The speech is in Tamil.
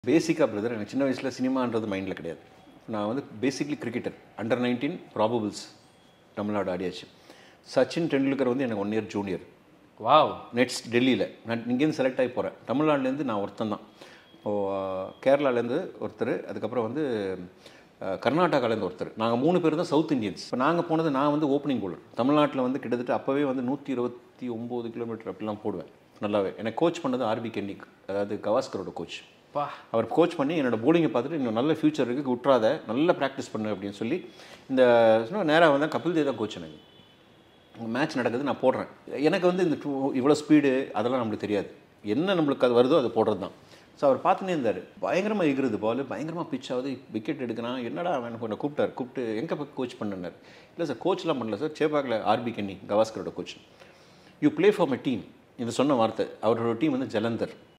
பேசிக்காக பிரதர் எனக்கு சின்ன வயசில் சினிமான்றது மைண்டில் கிடையாது நான் வந்து basically cricketer under nineteen probables Tamil Nadu ஆடியாச்சு சச்சின் டெண்டுல்கர் வந்து எனக்கு one year junior wow nets டெல்லியில் நான் இங்கேருந்து செலக்ட் ஆகி போகிறேன் தமிழ்நாட்டிலேருந்து நான் ஒருத்தன் தான் இப்போது கேரளாலேருந்து ஒருத்தர் அதுக்கப்புறம் வந்து அஹ், கர்நாடகாலேருந்து ஒருத்தர் நாங்கள் மூணு பேர் தான் சவுத் இந்தியன்ஸ் இப்போ நாங்கள் போனது நான் வந்து ஓப்பனிங் bowler தமிழ்நாட்டில் வந்து கிட்டத்தட்ட அப்போவே வந்து நூற்றி இருபத்தி ஒம்பது கிலோமீட்டர் அப்படிலாம் போடுவேன் நல்லாவே எனக்கு கோச் பண்ணது ஆர்பி கென்னிக் அதாவது கவாஸ்கரோட கோச் பா அவர் கோச் பண்ணி என்னோட bowling-அ பார்த்துட்டு இன்னும் நல்ல ஃபியூச்சர் இருக்குது விட்றாத நல்ல ப்ராக்டிஸ் பண்ணு அப்படின்னு சொல்லி இந்த நேராக வந்தால் கபில் தேவ் தான் கோச் எனக்கு மேட்ச் நடக்குது நான் போடுறேன் எனக்கு வந்து இந்த டூ இவ்வளோ ஸ்பீடு அதெல்லாம் நம்மளுக்கு தெரியாது என்ன நம்மளுக்கு அது வருதோ அதை போடுறது தான் ஸோ அவர் பார்த்துனே இருந்தார் பயங்கரமாக எகிருது பால் பயங்கரமாக பிச் ஆகுது விக்கெட் எடுக்கிறான் என்னடா அவன் என்னை கூப்பிட்டார் கூப்பிட்டு எங்கே போய் கோச் பண்ணுனார் இல்லை சார் கோச்லாம் பண்ணல சார் சேப்பாக்கில் ஆர்பி கென்னி கவாஸ்கரோட coach you play for my team இது சொன்ன வார்த்தை அவரோட டீம் வந்து ஜலந்தர்